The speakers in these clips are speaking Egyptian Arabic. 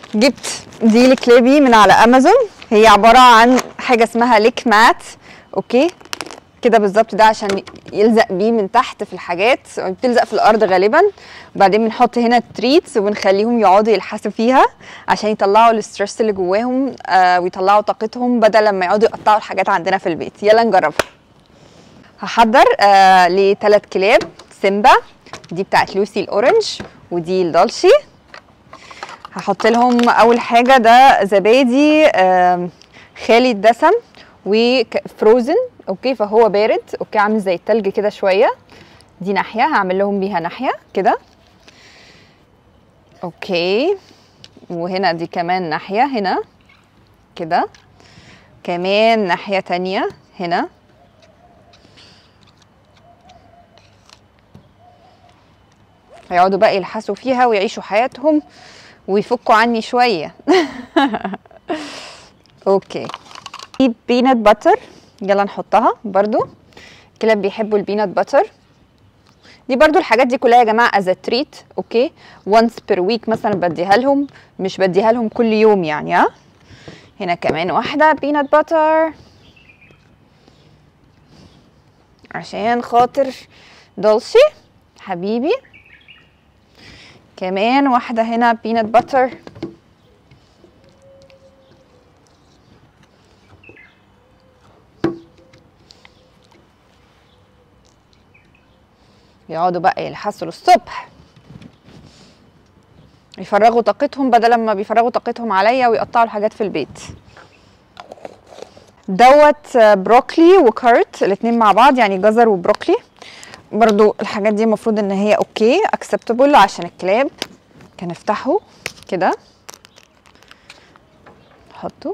جبت دي لكليبي من على امازون هي عباره عن حاجه اسمها ليك مات اوكي كده بالظبط ده عشان يلزق بيه من تحت في الحاجات بتلزق في الارض غالبا وبعدين بنحط هنا التريتس وبنخليهم يقعدوا يلحسوا فيها عشان يطلعوا الاسترس اللي جواهم آه ويطلعوا طاقتهم بدل لما يقعدوا يقطعوا الحاجات عندنا في البيت يلا نجربها هحضر آه لثلاث كلاب سيمبا دي بتاعت لوسي الاورنج ودي الدالشي هحط لهم اول حاجه ده زبادي آم، خالي الدسم وفروزن اوكي فهو بارد اوكي عامل زي التلج كده شويه دي ناحيه هعمل لهم بيها ناحيه كده اوكي وهنا دي كمان ناحيه هنا كده كمان ناحيه تانية هنا هيقعدوا بقى يلحسوا فيها ويعيشوا حياتهم ويفكوا عني شويه اوكي دي بينات باتر يلا نحطها برضو الكلاب بيحبوا البينات باتر دي برضو الحاجات دي كلها يا جماعه از تريت اوكي وانس بير ويك مثلا بديها لهم مش بديها لهم كل يوم يعني ها هنا كمان واحده بينات باتر عشان خاطر دولسي حبيبي كمان واحده هنا بينات باتر يقعدوا بقى يلحسوا للصبح يفرغوا طاقتهم بدل ما بيفرغوا طاقتهم عليا ويقطعوا الحاجات في البيت دوت بروكلي وكارت الاتنين مع بعض يعني جزر وبروكلي برضو الحاجات دي المفروض ان هي اوكي اكسبتبل عشان الكلاب كان افتحوا كده حطوا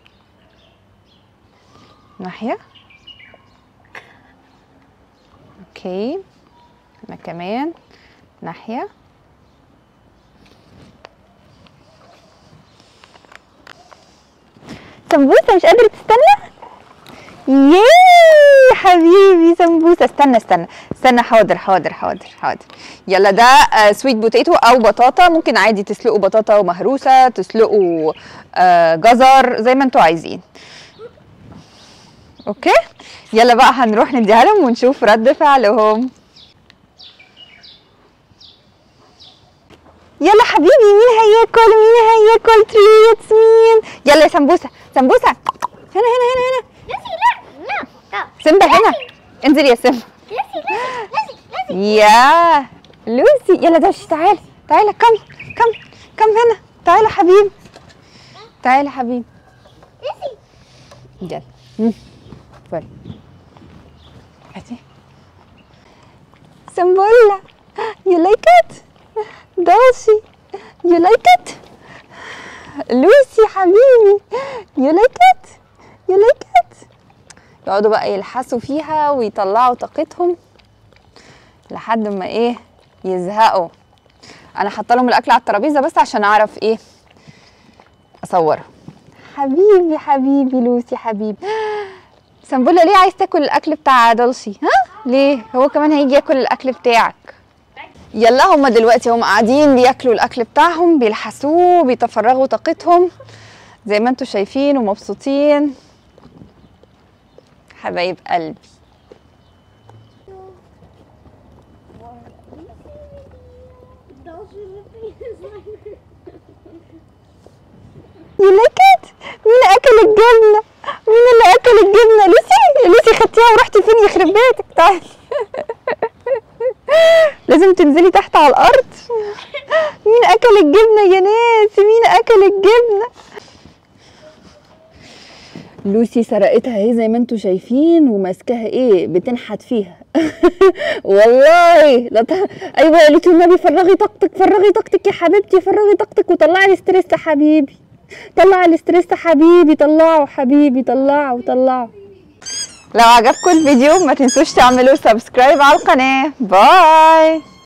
ناحية اوكي انا كمان ناحية سمبوسة مش قادرة تستنى ياي حبيبي سمبوسة استنى استنى استنى حاضر حاضر حاضر حاضر يلا ده آه سويت بوتيتو او بطاطا ممكن عادي تسلقوا بطاطا مهروسة تسلقوا آه جزر زي ما انتوا عايزين اوكي يلا بقى هنروح نديها لهم ونشوف رد فعلهم يلا حبيبي مين هياكل مين هياكل تريتس مين يلا يا سمبوسه سمبوسه هنا هنا هنا هنا لسي لا لا لا سيمبا هنا انزلي يا سيمبا لسي لسي لسي يا لوسي يلا دوشي تعالي تعالي كم كم كم هنا تعالي حبيبي تعالي حبيبي لسي يلا مم. اتفضلي هاتي سمبولا you like it دوشي you like it لوسي حبيبي you like it you like it يقعدوا بقى يلحسوا فيها ويطلعوا طاقتهم لحد ما ايه يزهقوا انا حاطه لهم الاكل على الترابيزه بس عشان اعرف ايه اصوره حبيبي حبيبي لوسي حبيبي سنبولا ليه عايز تاكل الاكل بتاع دولسي ها ليه هو كمان هيجي ياكل الاكل بتاعك يلا هما دلوقتي هم قاعدين بياكلوا الاكل بتاعهم بيلحسوه بيتفرغوا طاقتهم زي ما انتم شايفين ومبسوطين حبايب قلبي You like it? مين اكل الجبنه مين اللي اكل الجبنه لوسي لوسي خدتيها ورحتي فين يخرب بيتك تعالي لازم تنزلي تحت على الارض مين اكل الجبنه يا ناس مين اكل الجبنه لوسي سرقتها اهي زي ما انتم شايفين وماسكاها ايه بتنحت فيها والله لا ت... ايوه يا لوسي النبي فرغي طاقتك فرغي طاقتك يا حبيبتي فرغي طاقتك وطلعي الاستريس يا حبيبي طلع الاستريس يا حبيبي طلعه حبيبي طلعه طلعه لو عجبكم الفيديو ما تنسوش تعملوا سبسكرايب على القناه باي